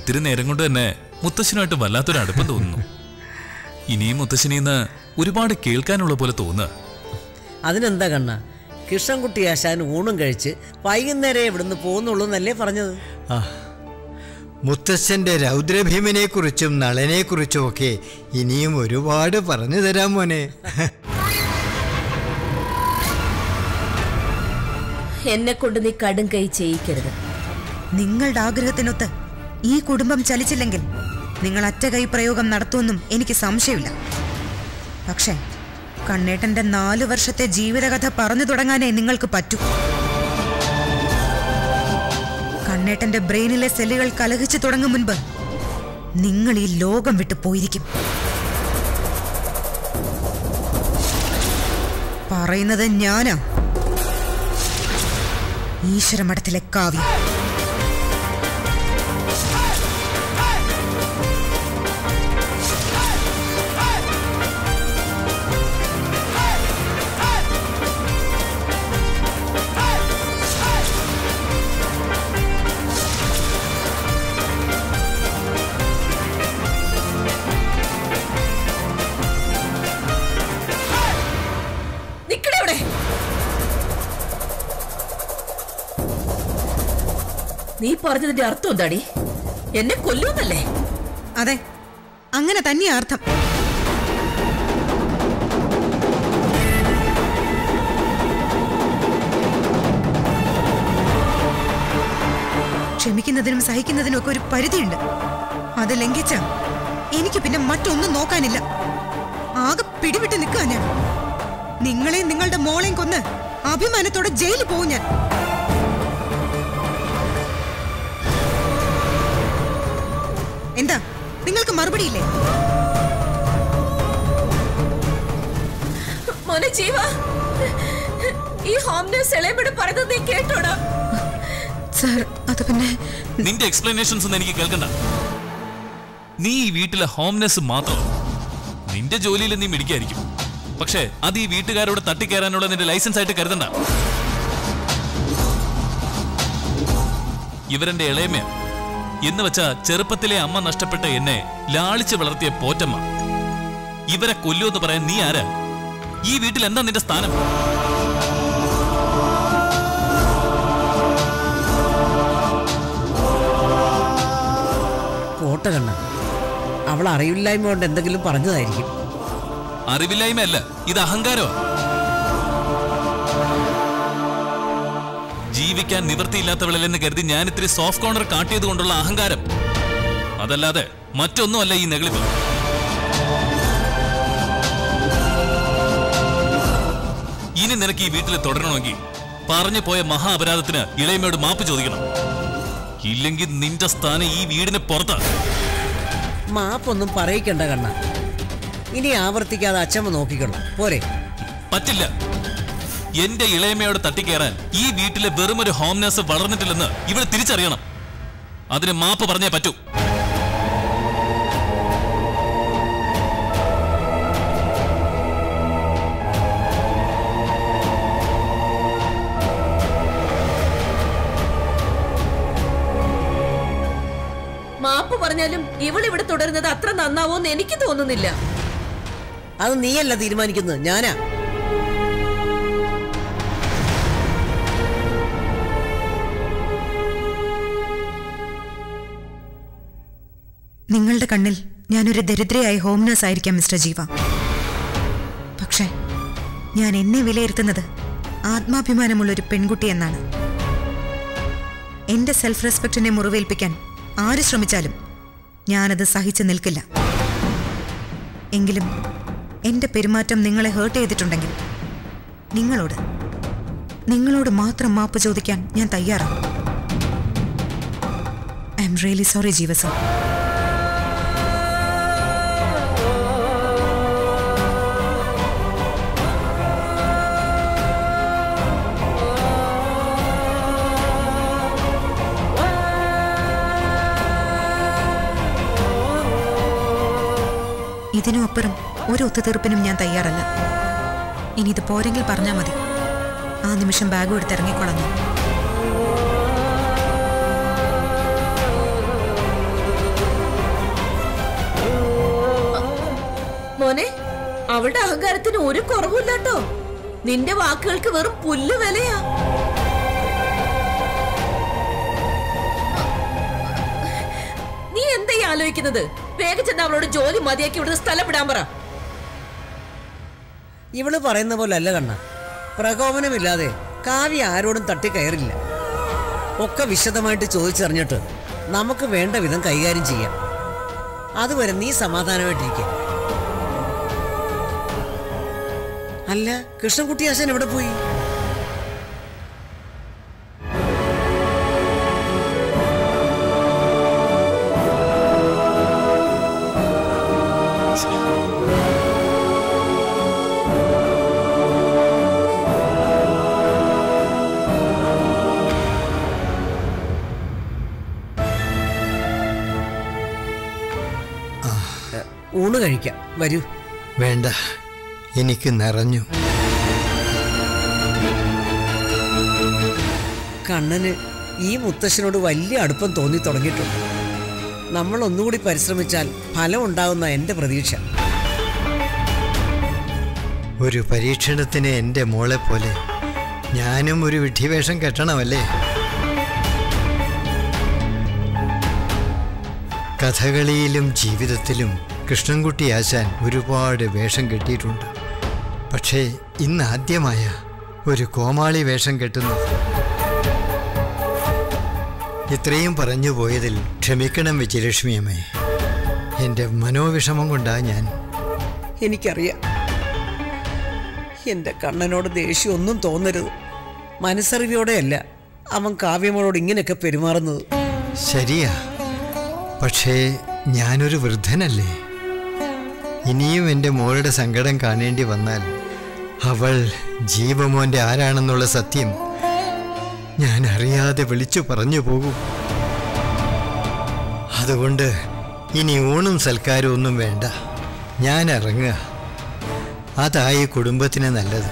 ഇത്തിരി നേരം കൊണ്ട് തന്നെ മുത്തശ്ശനുമായിട്ട് വല്ലാത്തൊരു അടുപ്പം തോന്നുന്നു ഇനിയും മുത്തശ്ശനിന്ന് ഒരുപാട് കേൾക്കാനുള്ള പോലെ തോന്നുക അതിനെന്താ കണ്ണ കൃഷ്ണൻകുട്ടി ആശാൻ ഊണും കഴിച്ച് വൈകുന്നേരം ഇവിടുന്ന് പോകുന്നുള്ളൂ എന്നല്ലേ പറഞ്ഞത് ആ മുത്തച്ഛൻ്റെ രൗദ്രഭീമനെക്കുറിച്ചും നളനെക്കുറിച്ചും ഒക്കെ ഇനിയും ഒരുപാട് പറഞ്ഞു തരാം മോനെ എന്നെ കൊണ്ട് നീ കടും കൈ ചെയ്യിക്കരുത് നിങ്ങളുടെ ആഗ്രഹത്തിനൊത്ത് ഈ കുടുംബം ചലിച്ചില്ലെങ്കിൽ നിങ്ങൾ അറ്റകൈ പ്രയോഗം നടത്തുമെന്നും എനിക്ക് സംശയമില്ല പക്ഷേ കണ്ണേട്ടന്റെ നാലു വർഷത്തെ ജീവിതകഥ പറഞ്ഞു തുടങ്ങാനേ നിങ്ങൾക്ക് പറ്റൂ കണ്ണേട്ടന്റെ ബ്രെയിനിലെ സെല്ലുകൾ കലഹിച്ചു തുടങ്ങും മുൻപ് നിങ്ങൾ ഈ ലോകം വിട്ടു പോയിരിക്കും പറയുന്നത് ഞാനാ ഈശ്വരമഠത്തിലെ കാവ്യം നിക്കടെ അവിടെ നീ പറഞ്ഞതിന്റെ അർത്ഥം എന്താടി എന്നെ കൊല്ലുമെന്നല്ലേ അതെ അങ്ങനെ തന്നെയാ അർത്ഥം ക്ഷമിക്കുന്നതിനും സഹിക്കുന്നതിനും ഒക്കെ ഒരു പരിധിയുണ്ട് അത് ലംഘിച്ച എനിക്ക് പിന്നെ മറ്റൊന്നും നോക്കാനില്ല ആകെ പിടിവിട്ട് നിൽക്കുക ഞാൻ നിങ്ങളെയും നിങ്ങളുടെ മോളെയും കൊന്ന് അഭിമാനത്തോടെ ജയിലിൽ പോകും ഞാൻ എന്താ നിങ്ങൾക്ക് മറുപടിയില്ലേ മോനെ ജീവ ഈ ഹോം നേഴ്സ് ഇളയമ്മയോട് പറയുന്നത് നീ കേട്ടോടാ സാർ അത് പിന്നെ നിന്റെ എക്സ്പ്ലനേഷൻസ് ഒന്നും എനിക്ക് കേൾക്കണ്ട നീ ഈ വീട്ടിലെ ഹോംനെസ് മാത്രം നിന്റെ ജോലിയിൽ നീ മിടിക്കായിരിക്കും പക്ഷേ അത് ഈ വീട്ടുകാരോട് തട്ടിക്കയറാനുള്ള നിന്റെ ലൈസൻസ് ആയിട്ട് കരുതണ്ട ഇവരെന്റെ ഇളയമ എന്ന് വെച്ചാ ചെറുപ്പത്തിലെ അമ്മ നഷ്ടപ്പെട്ട എന്നെ ലാളിച്ച് വളർത്തിയ പോറ്റമ്മ ഇവരെ കൊല്ലുമെന്ന് പറയാൻ നീ ആരാ ഈ വീട്ടിൽ എന്താ നിന്റെ സ്ഥാനം പോട്ടെ കണ്ണ അവൾ അറിവില്ലായ്മ കൊണ്ട് എന്തെങ്കിലും പറഞ്ഞതായിരിക്കും അറിവില്ലായ്മയല്ല ഇത് അഹങ്കാരമാണ് ജീവിക്കാൻ നിവൃത്തിയില്ലാത്തവളല്ലെന്ന് കരുതി ഞാൻ ഇത്തിരി സോഫ്റ്റ് കോർണർ കാട്ടിയത് കൊണ്ടുള്ള അഹങ്കാരം അതല്ലാതെ മറ്റൊന്നുമല്ല ഈ നെഗളിപ്പ് ഇനി നിനക്ക് ഈ വീട്ടിൽ തുടരണമെങ്കിൽ പറഞ്ഞു പോയ മഹാ അപരാധത്തിന് ഇളയമയോട് മാപ്പ് ചോദിക്കണം ഇല്ലെങ്കിൽ നിന്റെ സ്ഥാനം ഈ വീടിന് പുറത്താണ് മാപ്പൊന്നും പറയിക്കണ്ട കണ്ണ ഇനി ആവർത്തിക്കാതെ അച്ഛമ്മ നോക്കിക്കണം പോരെ പറ്റില്ല എന്റെ ഇളയമയോട് തട്ടിക്കയറാൻ ഈ വീട്ടിലെ വെറുമൊരു ഹോം നേഴ്സ് വളർന്നിട്ടില്ലെന്ന് ഇവൾ തിരിച്ചറിയണം അതിന് മാപ്പ് പറഞ്ഞേ പറ്റൂ മാപ്പ് പറഞ്ഞാലും ഇവൾ ഇവിടെ തുടരുന്നത് അത്ര നന്നാവോന്ന് എനിക്ക് തോന്നുന്നില്ല അത് നീയല്ല തീരുമാനിക്കുന്നത് ഞാനാ നിങ്ങളുടെ കണ്ണിൽ ഞാനൊരു ദരിദ്രയായ ഹോം നഴ്സ് ആയിരിക്കാം മിസ്റ്റർ ജീവ പക്ഷേ ഞാൻ എന്നെ വിലയിരുത്തുന്നത് ആത്മാഭിമാനമുള്ള ഒരു പെൺകുട്ടി എന്നാണ് എന്റെ സെൽഫ് റെസ്പെക്റ്റിനെ മുറിവേൽപ്പിക്കാൻ ആര് ശ്രമിച്ചാലും ഞാനത് സഹിച്ചു നിൽക്കില്ല എങ്കിലും എന്റെ പെരുമാറ്റം നിങ്ങളെ ഹേർട്ട് ചെയ്തിട്ടുണ്ടെങ്കിൽ നിങ്ങളോട് നിങ്ങളോട് മാത്രം മാപ്പ് ചോദിക്കാൻ ഞാൻ തയ്യാറാണ് I am really sorry Jeeva sir ഇതിനും അപ്പുറം ഒരു ഒത്തുതീർപ്പിനും ഞാൻ തയ്യാറല്ല ഇനി ഇത് പോരെങ്കിൽ പറഞ്ഞാൽ മതി ആ നിമിഷം ബാഗും എടുത്ത് ഇറങ്ങിക്കൊള്ളാം ഞാൻ മോനെ അവളുടെ അഹങ്കാരത്തിന് ഒരു കുറവില്ലാട്ടോ നിന്റെ വാക്കുകൾക്ക് വെറും പുല്ല് വിലയാ നീ എന്താ ഈ ആലോചിക്കുന്നത് വേഗം ചെന്ന് അവളോട് ജോലി മതിയാക്കി ഇവിടുന്ന് സ്ഥലം വിടാൻ പറ ഇവള് പറയുന്ന പോലെ അല്ല കണ്ണ പ്രകോപനമില്ലാതെ കാവ്യ ആരോടും തട്ടിക്കയറില്ല ഒക്കെ വിശദമായിട്ട് ചോദിച്ചറിഞ്ഞിട്ട് നമുക്ക് വേണ്ട വിധം കൈകാര്യം ചെയ്യാം അതുവരെ നീ സമാധാനമായിട്ടിരിക്കുക അല്ല കൃഷ്ണൻകുട്ടി ആശാൻ എവിടെ പോയി ഊണ് കഴിക്കാം വരൂ വേണ്ട എനിക്ക് നിറഞ്ഞു കണ്ണന് ഈ മുത്തശ്ശനോട് വലിയ അടുപ്പം തോന്നി തുടങ്ങിയിട്ടുണ്ട് നമ്മൾ ഒന്നുകൂടി പരിശ്രമിച്ചാൽ ഫലം ഉണ്ടാകുന്ന എൻ്റെ പ്രതീക്ഷ ഒരു പരീക്ഷണത്തിന് എൻ്റെ മോളെ പോലെ ഞാനും ഒരു വിഡ്ഢിവേഷം കെട്ടണമല്ലേ കഥകളിയിലും ജീവിതത്തിലും കൃഷ്ണൻകുട്ടി ആശാൻ ഒരുപാട് വേഷം കെട്ടിയിട്ടുണ്ട് പക്ഷേ ഇന്ന് ആദ്യമായ ഒരു കോമാളി വേഷം കെട്ടുന്നു ഇത്രയും പറഞ്ഞു പോയതിൽ ക്ഷമിക്കണം വിജയലക്ഷ്മിയമ്മേ എൻ്റെ മനോവിഷമം കൊണ്ടാ ഞാൻ എനിക്കറിയാം എൻ്റെ കണ്ണനോട് ദേഷ്യമൊന്നും തോന്നരുത് മനസ്സറിവോടെയല്ല അവൻ കാവ്യമോളോട് ഇങ്ങനെയൊക്കെ പെരുമാറുന്നത് ശരിയാ പക്ഷേ ഞാനൊരു വൃദ്ധനല്ലേ ഇനിയും എൻ്റെ മോളുടെ സങ്കടം കാണേണ്ടി വന്നാൽ അവൾ ജീവമോൻ്റെ ആരാണെന്നുള്ള സത്യം ഞാൻ അറിയാതെ വിളിച്ചു പറഞ്ഞു പോകും അതുകൊണ്ട് ഇനി ഊണും സൽക്കാരവും ഒന്നും വേണ്ട ഞാൻ ഇറങ്ങുക അതായി കുടുംബത്തിന് നല്ലത്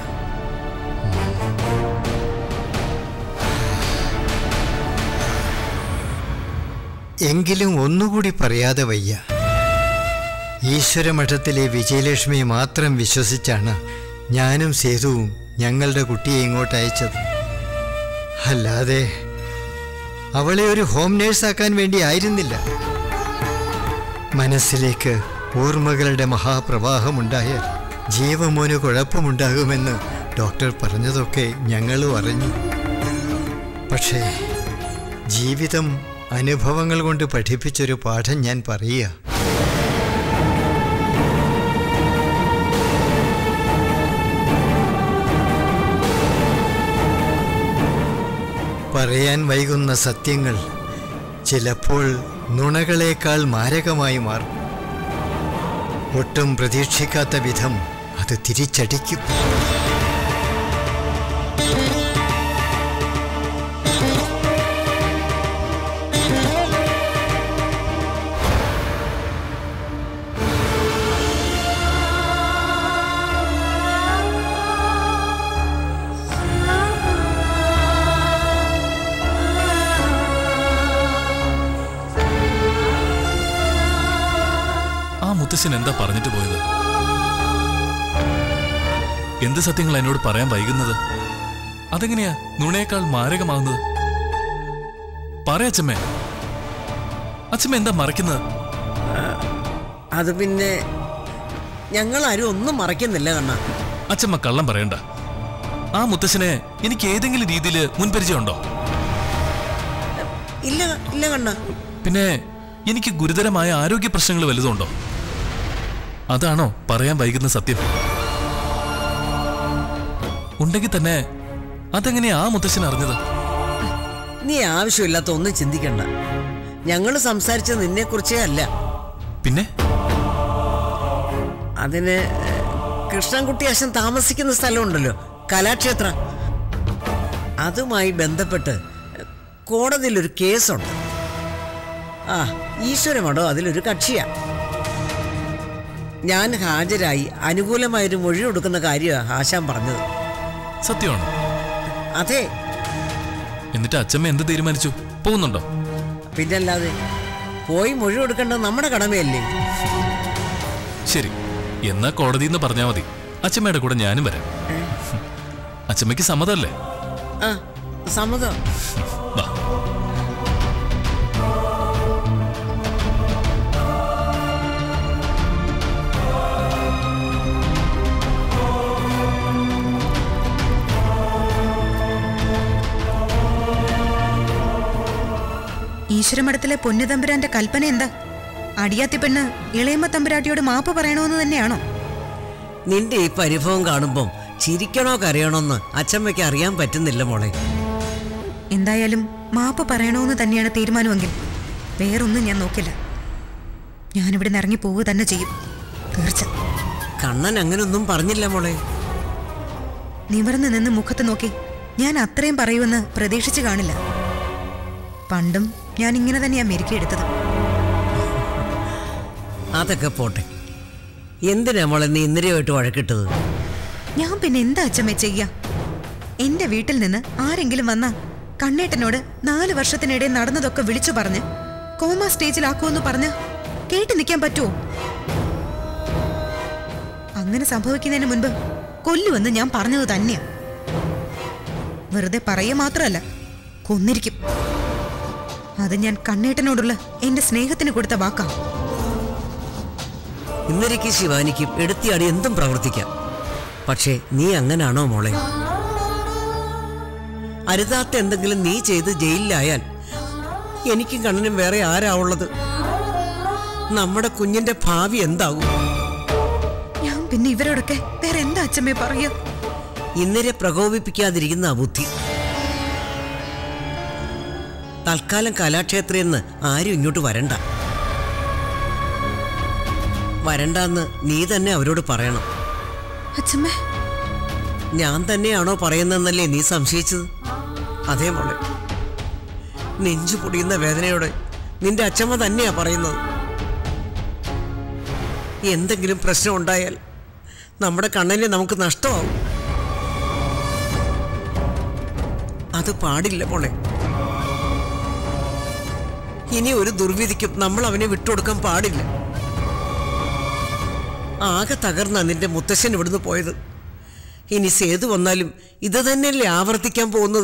എങ്കിലും ഒന്നുകൂടി പറയാതെ വയ്യ ഈശ്വരമഠത്തിലെ വിജയലക്ഷ്മിയെ മാത്രം വിശ്വസിച്ചാണ് ഞാനും സേതുവും ഞങ്ങളുടെ കുട്ടിയെ ഇങ്ങോട്ട് അയച്ചത് അല്ലാതെ അവളെ ഒരു ഹോം നേഴ്സാക്കാൻ വേണ്ടി ആയിരുന്നില്ല മനസ്സിലേക്ക് ഓർമ്മകളുടെ മഹാപ്രവാഹമുണ്ടായാൽ ജീവമോന് കുഴപ്പമുണ്ടാകുമെന്ന് ഡോക്ടർ പറഞ്ഞതൊക്കെ ഞങ്ങളും അറിഞ്ഞു പക്ഷേ ജീവിതം അനുഭവങ്ങൾ കൊണ്ട് പഠിപ്പിച്ചൊരു പാഠം ഞാൻ പറയുക പറയാൻ വൈകുന്ന സത്യങ്ങൾ ചിലപ്പോൾ നുണകളേക്കാൾ മാരകമായി മാറും ഒട്ടും പ്രതീക്ഷിക്കാത്ത വിധം അത് തിരിച്ചടിക്കും ആ മുത്തശ്ശൻ എന്താ പറഞ്ഞിട്ട് പോയത് എന്ത് സത്യങ്ങൾ എന്നോട് പറയാൻ വൈകുന്നത് അതെങ്ങനെയാ നുണയേക്കാൾ മാരകമാകുന്നത് പറയച്ചമ്മേ അച്ഛമ്മ എന്താ മറയ്ക്കുന്നത് അത് പിന്നെ ഞങ്ങളാരും ഒന്നും മറയ്ക്കുന്നില്ല കണ്ണ അച്ഛമ്മ കള്ളം പറയണ്ട ആ മുത്തശ്ശനെ എനിക്ക് ഏതെങ്കിലും രീതിയിൽ മുൻപരിചയമുണ്ടോ ഇല്ല ഇല്ല കണ്ണ പിന്നെ എനിക്ക് ഗുരുതരമായ ആരോഗ്യ പ്രശ്നങ്ങൾ വലുതുണ്ടോ അതാണോ പറയാൻ വൈകുന്ന സത്യം ഉണ്ടെങ്കിൽ തന്നെ അതെങ്ങനെയാ ആ മുത്തശ്ശൻ അറിഞ്ഞത് നീ ആവശ്യമില്ലാത്ത ഒന്നും ചിന്തിക്കണ്ട ഞങ്ങൾ സംസാരിച്ചത് നിന്നെക്കുറിച്ചേ അല്ല പിന്നെ അതിന് കൃഷ്ണൻകുട്ടി അച്ഛൻ താമസിക്കുന്ന സ്ഥലമുണ്ടല്ലോ കലാക്ഷേത്ര അതുമായി ബന്ധപ്പെട്ട് കോടതിയിലൊരു കേസുണ്ട് ആ ഈശ്വരമടോ അതിലൊരു കക്ഷിയാ ഞാൻ ഹാജരായി അനുകൂലമായൊരു മൊഴി കൊടുക്കുന്ന കാര്യമാണ് ആശാൻ പറഞ്ഞത് സത്യമാണോ അതെ എന്നിട്ട് അച്ഛമ്മ എന്ത് തീരുമാനിച്ചു പോകുന്നുണ്ടോ പിന്നല്ലാതെ പോയി മൊഴി കൊടുക്കേണ്ടത് നമ്മുടെ കടമയല്ലേ ശരി എന്നാ കോടതി എന്ന് പറഞ്ഞാൽ മതി അച്ഛമ്മയുടെ കൂടെ ഞാനും വരാം അച്ഛമ്മയ്ക്ക് സമ്മതമല്ലേ ആ സമ്മതം വാ ഈശ്വരമഠത്തിലെ പൊന്നുതമ്പുരാന്റെ കൽപ്പന എന്താ അടിയാത്തി പെണ്ണ് ഇളയമ്മ തമ്പുരാട്ടിയോട് മാപ്പ് പറയണമെന്ന് തന്നെയാണോ നിന്റെ ഈ പരിഭവം കാണുമ്പം ചിരിക്കണോ കരയണോന്ന് അച്ഛമ്മയ്ക്ക് അറിയാൻ പറ്റുന്നില്ല മോളെ എന്തായാലും മാപ്പ് പറയണമെന്ന് തന്നെയാണ് തീരുമാനമെങ്കിൽ വേറൊന്നും ഞാൻ നോക്കില്ല ഞാനിവിടെ നിന്ന് ഇറങ്ങി പോവുക തന്നെ ചെയ്യും തീർച്ച കണ്ണൻ അങ്ങനൊന്നും പറഞ്ഞില്ല മോളെ നിവർന്ന് നിന്ന് മുഖത്ത് നോക്കി ഞാൻ അത്രയും പറയുമെന്ന് പ്രതീക്ഷിച്ചു കാണില്ല പണ്ടും ഞാൻ ഇങ്ങനെ തന്നെയാ മെരുക്കിയെടുത്തത് അതൊക്കെ പോട്ടെ എന്തിനാ മോളെ നീ ഇന്ദിരയുമായിട്ട് വഴക്കിട്ടത് ഞാൻ പിന്നെ എന്താ അച്ഛമ്മേ ചെയ്യ എന്റെ വീട്ടിൽ നിന്ന് ആരെങ്കിലും വന്ന കണ്ണേട്ടനോട് നാല് വർഷത്തിനിടെ നടന്നതൊക്കെ വിളിച്ചു പറഞ്ഞ് കോമ സ്റ്റേജിലാക്കുമെന്ന് പറഞ്ഞ് കേട്ട് നിൽക്കാൻ പറ്റുമോ അങ്ങനെ സംഭവിക്കുന്നതിന് മുൻപ് കൊല്ലുമെന്ന് ഞാൻ പറഞ്ഞത് തന്നെയാ വെറുതെ പറയുക മാത്രമല്ല കൊന്നിരിക്കും അത് ഞാൻ കണ്ണേട്ടനോടുള്ള എന്റെ സ്നേഹത്തിന് കൊടുത്ത വാക്കാ ഇന്ദിരയ്ക്കും ശിവാനിക്കും എടുത്തിയാടി എന്തും പ്രവർത്തിക്കാം പക്ഷേ നീ അങ്ങനാണോ മോളെ അരുതാത്ത എന്തെങ്കിലും നീ ചെയ്ത് ജയിലിലായാൽ എനിക്കും കണ്ണനും വേറെ ആരാവുള്ളത് നമ്മുടെ കുഞ്ഞിന്റെ ഭാവി എന്താകും ഞാൻ പിന്നെ ഇവരോടൊക്കെ വേറെ എന്താ അച്ഛമ്മേ പറയുക ഇന്നരെ പ്രകോപിപ്പിക്കാതിരിക്കുന്ന ആ ബുദ്ധി തൽക്കാലം കലാക്ഷേത്രയിൽ ആരും ഇങ്ങോട്ട് വരണ്ട വരണ്ടെന്ന് നീ തന്നെ അവരോട് പറയണം അച്ഛമ്മേ ഞാൻ തന്നെയാണോ പറയുന്നതെന്നല്ലേ നീ സംശയിച്ചത് അതേ മോളെ നെഞ്ചു പൊടിയുന്ന വേദനയോടെ നിന്റെ അച്ഛമ്മ തന്നെയാ പറയുന്നത് എന്തെങ്കിലും പ്രശ്നം ഉണ്ടായാൽ നമ്മുടെ കണ്ണനെ നമുക്ക് നഷ്ടമാവും അത് പാടില്ല മോളെ ഇനി ഒരു ദുർവിധിക്കും നമ്മൾ അവനെ വിട്ടുകൊടുക്കാൻ പാടില്ല ആകെ തകർന്ന നിന്റെ മുത്തശ്ശൻ ഇവിടുന്ന് പോയത് ഇനി സേതു വന്നാലും ഇത് തന്നെയല്ലേ ആവർത്തിക്കാൻ പോകുന്നത്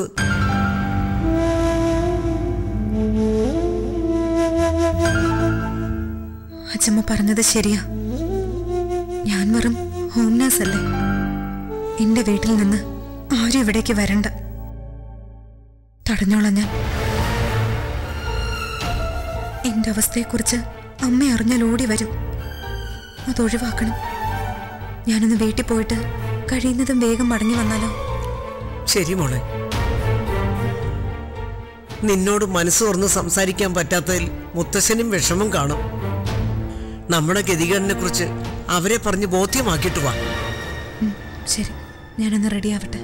അച്ഛമ്മ പറഞ്ഞത് ശരിയാ ഞാൻ വെറും ഹോം നേഴ്സ് അല്ലേ എന്റെ വീട്ടിൽ നിന്ന് ആരും ഇവിടേക്ക് വരണ്ട തടഞ്ഞോളാം ഞാൻ എന്റെ അവസ്ഥയെക്കുറിച്ച് അമ്മ അറിഞ്ഞാൽ ഓടി വരും അത് ഒഴിവാക്കണം ഞാനൊന്ന് വീട്ടിൽ പോയിട്ട് കഴിയുന്നതും വേഗം മടങ്ങി വന്നാലോ ശരി മോളെ നിന്നോട് മനസ്സ് തുറന്ന് സംസാരിക്കാൻ പറ്റാത്തതിൽ മുത്തശ്ശനും വിഷമം കാണും നമ്മുടെ ഗതികേടിനെ കുറിച്ച് അവരെ പറഞ്ഞ് ബോധ്യമാക്കിയിട്ട് വാ ഉം, ശരി ഞാനൊന്ന് റെഡിയാവട്ടെ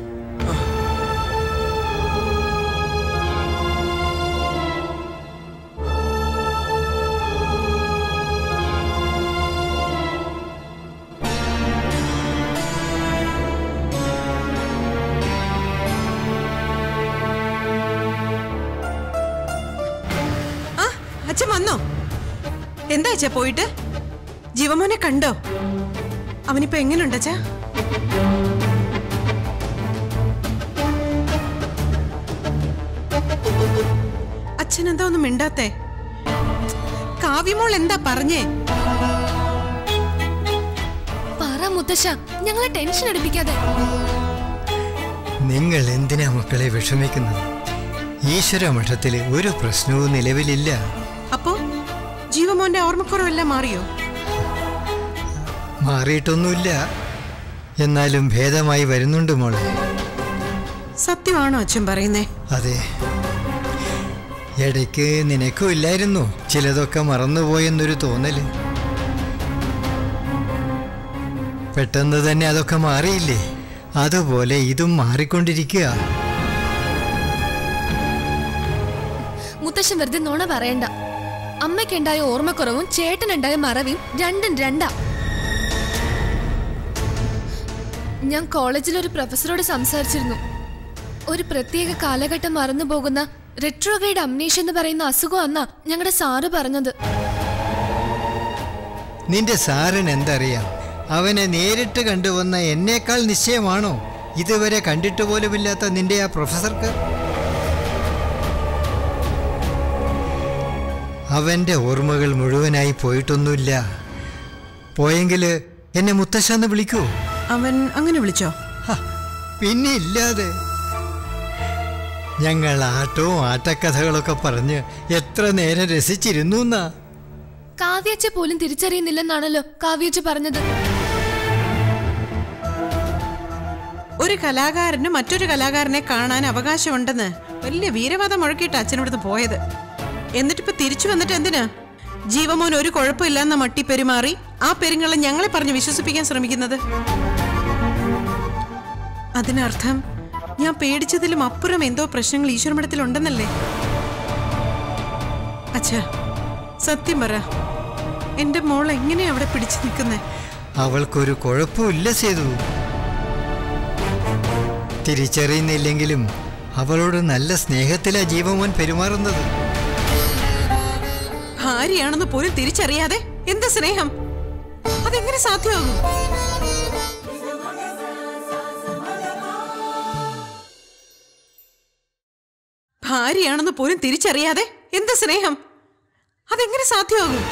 ആ അച്ഛൻ വന്നോ എന്താ അച്ഛാ പോയിട്ട് ജീവമോനെ കണ്ടോ അവനിപ്പോ എങ്ങനെയുണ്ട് അച്ഛാ അച്ഛൻ എന്താ ഒന്നും മിണ്ടാത്തേ കാവ്യമോൾ എന്താ പറഞ്ഞേ പറ മുത്തശ്ശ ഞങ്ങളെ ടെൻഷൻ എടുപ്പിക്കാതെ നിങ്ങൾ എന്തിനാ മക്കളെ വിഷമിക്കുന്നത് ഈശ്വര മഠത്തിൽ ഒരു പ്രശ്നവും നിലവിലില്ല അപ്പോ ജീവമോന്റെ ഓർമ്മക്കുറവെല്ലാം മാറിയോ മാറിയിട്ടൊന്നുമില്ല എന്നാലും ഭേദമായി വരുന്നുണ്ട് മോളെ സത്യമാണോ അച്ഛൻ പറയുന്നേ അതെ ഇടയ്ക്ക് നിനക്കും ഇല്ലായിരുന്നു ചിലതൊക്കെ മറന്നുപോയെന്നൊരു തോന്നല് പെട്ടെന്ന് തന്നെ അതൊക്കെ മാറിയില്ലേ അതുപോലെ ഇതും മാറിക്കൊണ്ടിരിക്കുക മുത്തശ്ശൻ വെറുതെ നുണ പറയണ്ട അമ്മയ്ക്കുണ്ടായ ഓർമ്മക്കുറവും ചേട്ടനുണ്ടായ മറവിയും രണ്ടും രണ്ടാ ഞാൻ കോളേജിൽ ഒരു പ്രൊഫസറോട് സംസാരിച്ചിരുന്നു ഒരു പ്രത്യേക കാലഘട്ടം മറന്നു പോകുന്ന റെട്രോഗ്രേഡ് അമ്നീഷ് എന്ന് പറയുന്ന അസുഖം അന്നാ ഞങ്ങളുടെ സാറ് പറഞ്ഞത് നിന്റെ സാറിന് എന്തറിയാം അവനെ നേരിട്ട് കണ്ടുവന്ന എന്നേക്കാൾ നിശ്ചയമാണോ ഇതുവരെ കണ്ടിട്ട് പോലുമില്ലാത്ത നിന്റെ ആ പ്രൊഫസർക്ക് അവന്റെ ഓർമ്മകൾ മുഴുവനായി പോയിട്ടൊന്നുമില്ല പോയെങ്കിൽ എന്നെ മുത്തശ്ശന്ന് വിളിക്കൂ അവൻ അങ്ങനെ വിളിച്ചോ ഹ, പിന്നെ ഇല്ലാതെ ഞങ്ങൾ ആട്ടവും ആട്ടക്കഥകളൊക്കെ പറഞ്ഞ് എത്ര നേരം രസിച്ചിരുന്നു എന്നാ കാവ്യച്ച പോലും തിരിച്ചറിയുന്നില്ലെന്നാണല്ലോ കാവ്യച്ച പറഞ്ഞത് ഒരു കലാകാരന് മറ്റൊരു കലാകാരനെ കാണാൻ അവകാശമുണ്ടെന്ന് വലിയ വീരവാദം മുഴക്കിയിട്ട് അച്ഛനോടുന്ന് പോയത് എന്നിട്ടിപ്പോ തിരിച്ചു വന്നിട്ട് എന്തിനാ ജീവമോൻ ഒരു കുഴപ്പമില്ലെന്ന മട്ടി പെരുമാറി ആ പെരുങ്ങളെ ഞങ്ങളെ പറഞ്ഞ് വിശ്വസിപ്പിക്കാൻ ശ്രമിക്കുന്നത് അതിനർത്ഥം ഞാൻ പേടിച്ചതിലും അപ്പുറം എന്തോ പ്രശ്നങ്ങൾ ഈശ്വരമഠത്തിൽ ഉണ്ടെന്നല്ലേ അച്ഛാ സത്യം പറ എന്റെ മോൾ എങ്ങനെയാ അവിടെ പിടിച്ചു നിൽക്കുന്നേ അവൾക്കൊരു കുഴപ്പമില്ല സേതു തിരിച്ചറിയുന്നില്ലെങ്കിലും അവളോട് നല്ല സ്നേഹത്തിലാ ജീവമോൻ പെരുമാറുന്നത് ഭാര്യയാണെന്ന് പോലും തിരിച്ചറിയാതെ എന്ത് സ്നേഹം അതെങ്ങനെ സാധ്യമാകും ഭാര്യയാണെന്ന് പോലും തിരിച്ചറിയാതെ എന്ത് സ്നേഹം അതെങ്ങനെ സാധ്യമാകും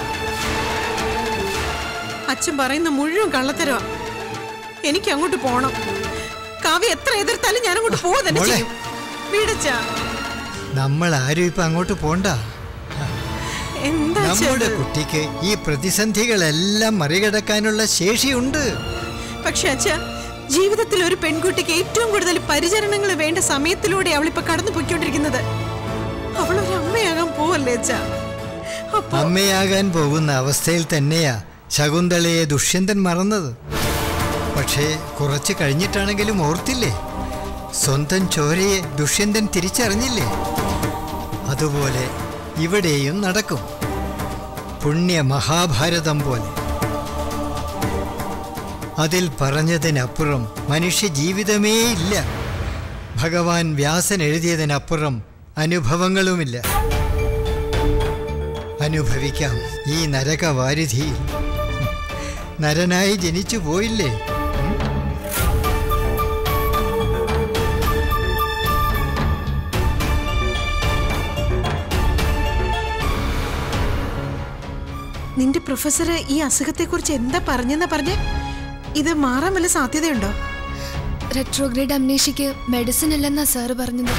അച്ഛൻ പറയുന്ന മുഴുവൻ കള്ളത്തരവാ എനിക്ക് അങ്ങോട്ട് പോണം കാവ്യ എത്ര എതിർത്താലും ഞാൻ അങ്ങോട്ട് പോവാ തന്നെ മോളെ. ചെയ്യും വീടച്ചാ നമ്മൾ ആരും ഇപ്പൊ അങ്ങോട്ട് പോണ്ട എന്താ അച്ഛാ നമ്മുടെ ഇത്? കുട്ടിക്ക് ഈ പ്രതിസന്ധികളെല്ലാം മറികടക്കാനുള്ള ശേഷിയുണ്ട് പക്ഷെ അച്ഛ ജീവിതത്തിൽ ഒരു പെൺകുട്ടിക്ക് ഏറ്റവും കൂടുതൽ പരിചരണങ്ങൾ വേണ്ട സമയത്തിലൂടെ അവളിപ്പോ കടന്നു പൊയ്ക്കൊണ്ടിരിക്കുന്നത് അവൾ ഒരു അമ്മയാകാൻ പോവല്ലേ അച്ഛ അപ്പൊ അമ്മയാകാൻ പോകുന്ന അവസ്ഥയിൽ തന്നെയാ ശകുന്തളയെ ദുഷ്യന്തൻ മറന്നത് പക്ഷേ കുറച്ച് കഴിഞ്ഞിട്ടാണെങ്കിലും ഓർത്തില്ലേ സ്വന്തം ചോരയെ ദുഷ്യന്തൻ തിരിച്ചറിഞ്ഞില്ലേ അതുപോലെ ഇവിടെയും നടക്കും പുണ്യ മഹാഭാരതം പോലെ അതിൽ പറഞ്ഞതിനപ്പുറം മനുഷ്യ ജീവിതമേ ഇല്ല ഭഗവാൻ വ്യാസൻ എഴുതിയതിനപ്പുറം അനുഭവങ്ങളുമില്ല അനുഭവിക്കാം ഈ നരകവാരിധിയിൽ നരനായി ജനിച്ചു പോയില്ലേ നിന്റെ പ്രൊഫസർ ഈ അസുഖത്തെ കുറിച്ച് എന്താ പറഞ്ഞെന്നാ പറഞ്ഞേ ഇത് മാറാൻ വല്ല സാധ്യതയുണ്ടോ റെട്രോഗ്രേഡ് അമ്നേഷിക്ക് മെഡിസിൻ ഇല്ലെന്നാ സാറ് പറഞ്ഞത്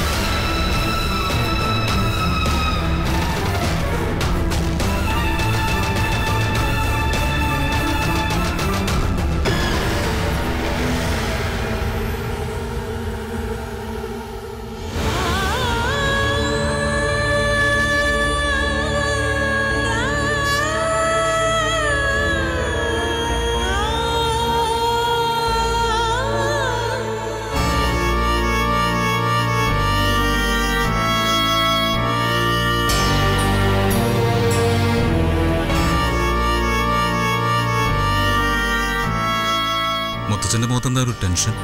മുത്തച്ഛന്റെ മുഖത്ത് എന്താ ഒരു ടെൻഷൻ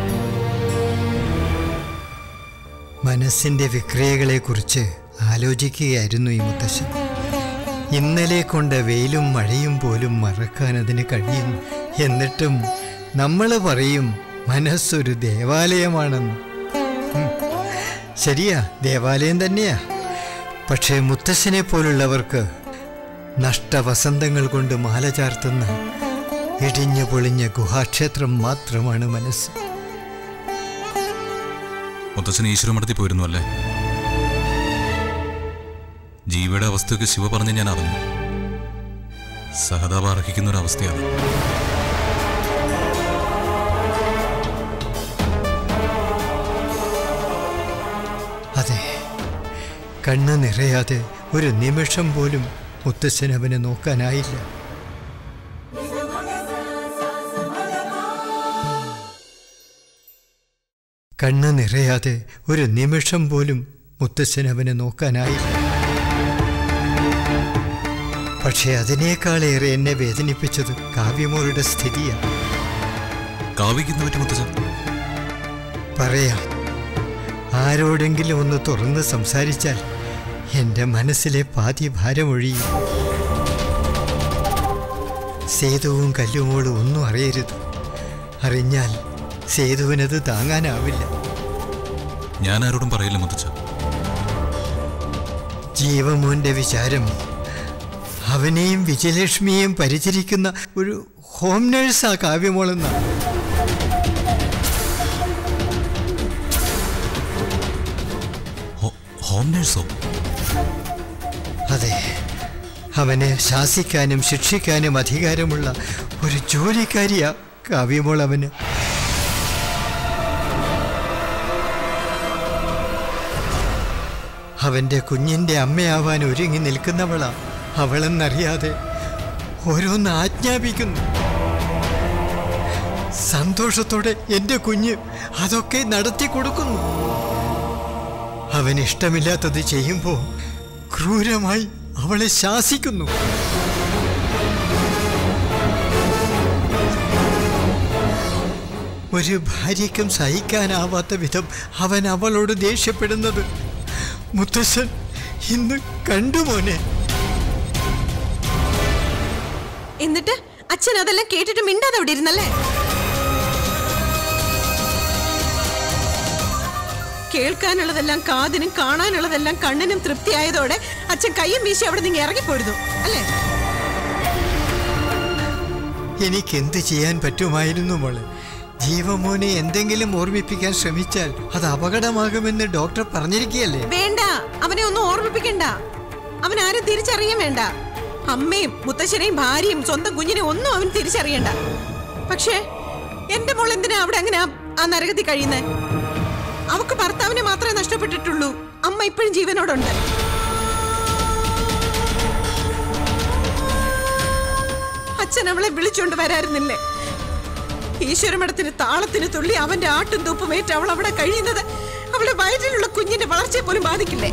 മനസ്സിന്റെ വിക്രിയകളെക്കുറിച്ച് ആലോചിക്കുകയായിരുന്നു ഈ മുത്തശ്ശൻ ഇന്നലെ കൊണ്ട വെയിലും മഴയും പോലും മറക്കാൻ അതിന് കഴിയുന്നു എന്നിട്ടും നമ്മൾ പറയും മനസ്സൊരു ദേവാലയമാണെന്ന് ഉം. ശരിയാ ദേവാലയം തന്നെയാ പക്ഷേ മുത്തശ്ശനെ പോലുള്ളവർക്ക് നഷ്ടവസന്തങ്ങൾ കൊണ്ട് മാല ചാർത്തുന്ന ഇടിഞ്ഞു പൊളിഞ്ഞ ഗുഹാക്ഷേത്രം മാത്രമാണ് മനസ്സ് മുത്തച്ഛൻ ഈശ്വരമഠത്തിൽ പോയിരുന്നു അല്ലേ ജീവയുടെ അവസ്ഥയൊക്കെ ശിവ പറഞ്ഞ് ഞാൻ അറിഞ്ഞു സഹതാപം അർഹിക്കുന്ന ഒരു അവസ്ഥയാണ് അതെ കണ്ണ് നിറയാതെ ഒരു നിമിഷം പോലും മുത്തശ്ശൻ അവനെ നോക്കാനായില്ല കണ്ണ് നിറയാതെ ഒരു നിമിഷം പോലും മുത്തശ്ശൻ അവനെ നോക്കാനായില്ല പക്ഷേ അതിനേക്കാളേറെ എന്നെ വേദനിപ്പിച്ചത് കാവ്യമോളുടെ സ്ഥിതിയാണ് കാവിക്കുന്ന പറ്റി മുത്തച്ഛൻ പറയാം ആരോടെങ്കിലും ഒന്ന് തുറന്ന് സംസാരിച്ചാൽ എൻ്റെ മനസ്സിലെ പാതി ഭാരമൊഴിയും സേതുവും കല്ലുമോളും ഒന്നും അറിയരുത് അറിഞ്ഞാൽ സേതുവിനത് താങ്ങാനാവില്ല ഞാൻ ആരോടും പറയില്ല മുത്തച്ഛ ജീവമോന്റെ വിചാരം അവനെയും വിജയലക്ഷ്മിയെയും പരിചരിക്കുന്ന ഒരു ഹോം നഴ്സാ കാവ്യമോളെന്ന ഹോം നേഴ്സോ അതെ അവനെ ശാസിക്കാനും ശിക്ഷിക്കാനും അധികാരമുള്ള ഒരു ജോലിക്കാരിയാ കാവ്യമോൾ അവന് അവന്റെ കുഞ്ഞിന്റെ അമ്മയാവാൻ ഒരുങ്ങി നിൽക്കുന്നവളാ അവളെന്നറിയാതെ ഓരോന്ന് ആജ്ഞാപിക്കുന്നു സന്തോഷത്തോടെ എൻ്റെ കുഞ്ഞ് അതൊക്കെ നടത്തി കൊടുക്കുന്നു അവൻ ഇഷ്ടമില്ലാത്തത് ചെയ്യുമ്പോൾ ക്രൂരമായി അവളെ ശാസിക്കുന്നു ഒരു ഭാര്യയ്ക്കും സഹിക്കാനാവാത്ത വിധം അവൻ അവളോട് ദേഷ്യപ്പെടുന്നത് മുത്തശ്ശൻ ഇന്ന് കണ്ടു മോനെ എന്നിട്ട് അച്ഛൻ അതെല്ലാം കേട്ടിട്ട് മിണ്ടാതെ അവിടെ ഇരുന്നല്ലേ കേൾക്കാനുള്ളതെല്ലാം കാതിനും കാണാനുള്ളതെല്ലാം കണ്ണിനും തൃപ്തിയായതോടെ അച്ഛൻ കയ്യും വീശി അവിടെ നിന്ന് ഇറങ്ങിപ്പോയിരുന്നു അല്ലേ എനിക്ക് എന്ത് ചെയ്യാൻ പറ്റുമായിരുന്നു മോളെ ജീവമോനെ എന്തെങ്കിലും ഓർമ്മിപ്പിക്കാൻ ശ്രമിച്ചാൽ അത് അപകടമാകുമെന്ന് ഡോക്ടർ പറഞ്ഞിരിക്കുകയല്ലേ വേണ്ട അവനെ ഒന്നും ഓർമ്മിപ്പിക്കണ്ട അവൻ ആരും തിരിച്ചറിയാൻ വേണ്ട അമ്മയും മുത്തശ്ശനെയും ഭാര്യയും സ്വന്തം കുഞ്ഞിനെ ഒന്നും അവൻ തിരിച്ചറിയണ്ട പക്ഷേ എന്റെ മോൾ എന്തിനാ അവിടെ അങ്ങനെ ആ- ആ നരകത്തിൽ കഴിയുന്നേ അവക്ക് ഭർത്താവിനെ മാത്രമേ നഷ്ടപ്പെട്ടിട്ടുള്ളൂ അമ്മ ഇപ്പോഴും ജീവനോടുണ്ട് അച്ഛൻ അവളെ വിളിച്ചോണ്ട് വരായിരുന്നില്ലേ ഈശ്വരമഠത്തിന് താളത്തിന് തുള്ളി അവന്റെ ആട്ടും തൂപ്പും ഏറ്റ് അവൾ അവിടെ കഴിയുന്നത് അവളുടെ വയറ്റിലുള്ള കുഞ്ഞിന്റെ വളർച്ചയെ പോലും ബാധിക്കില്ലേ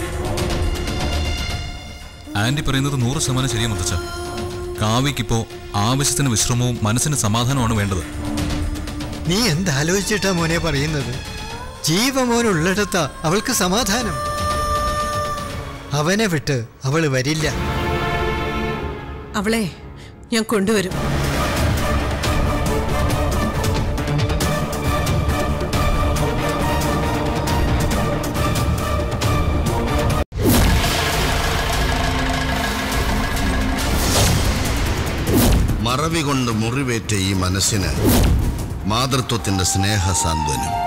ആന്റി പറയുന്നത് നൂറ് ശതമാനം ശരിയാ മുത്തച്ഛ കാവ്യക്കിപ്പോ ആവശ്യത്തിന് വിശ്രമവും മനസ്സിന് സമാധാനമാണ് വേണ്ടത് നീ എന്താലോചിച്ചിട്ടാ മോനെ പറയുന്നത് ജീവമോൻ ഉള്ളിടത്താ അവൾക്ക് സമാധാനം അവനെ വിട്ട് അവള് വരില്ല അവളെ ഞാൻ കൊണ്ടുവരും മറവി കൊണ്ട് മുറിവേറ്റ ഈ മനസ്സിന് മാതൃത്വത്തിന്റെ സ്നേഹ സാന്ത്വനം